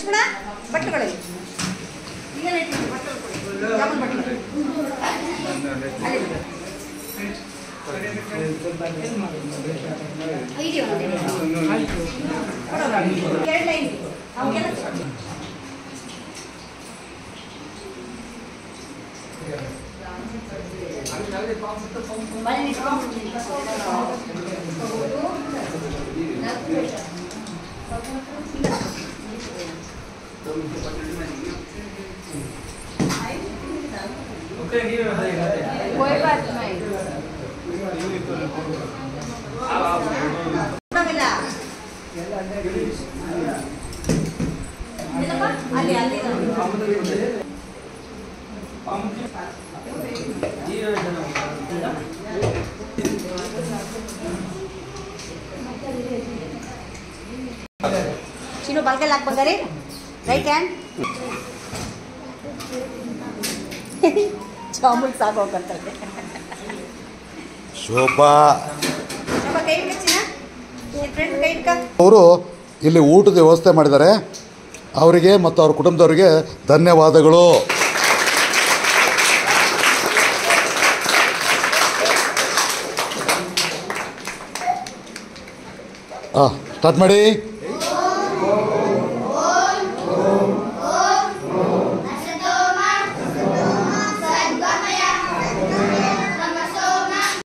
ಲಕ್ಷ್ಮಣ ಬಟ್ಟೆಗಳಲ್ಲಿ ಇಲ್ಲೆಲ್ಲ ಇಟ್ಟಿದ್ದೀನಿ ಬಟ್ಟೆಗಳು ಕೊಡಿ ಜಾಮೂನ್ ಬಟ್ಟಲು ಅಲ್ಲಿ ಬಿಡು. ಇದೆಯಾ ಒಂದು ಇದೆ. ಕೊಡು. ಎರಡು ಲೈನ್ ಇದೆ. ಅವ್ನಿಗೆಲ್ಲ ಮನೆ ನಿಂತ್ಕೊಂಡ್ಬಿಡ್ತೀನಿ. ಕೊಡೋಂಗಿಲ್ಲ. ಇಲ್ಲಪ್ಪ, ಅಲ್ಲಿ ಅಲ್ಲಿ ಚಿನ್ನು ಬಲ್ಗಲ್ ಹಾಕಿ ಬಂಗಾರಿ ರೈಟ್ ಹ್ಯಾಂಡ್ ಜಾಮೂನ್ ಸಾಕೋಕಂತಾರೆ ಶೋಭಾ ನಮ್ಮ ಕೈ ಹಿಡ್ಕ ಚಿನ್ನ ಫ್ರೆಂಡ್ ಕೈ ಹಿಡ್ಕ ಅವರು ಇಲ್ಲಿ ಊಟದ ವ್ಯವಸ್ಥೆ ಮಾಡಿದ್ದಾರೆ ಅವರಿಗೆ ಮತ್ತು ಅವ್ರ ಕುಟುಂಬದವರಿಗೆ ಧನ್ಯವಾದಗಳು ಹಾಂ ಸ್ಟಾರ್ಟ್ ಮಾಡಿ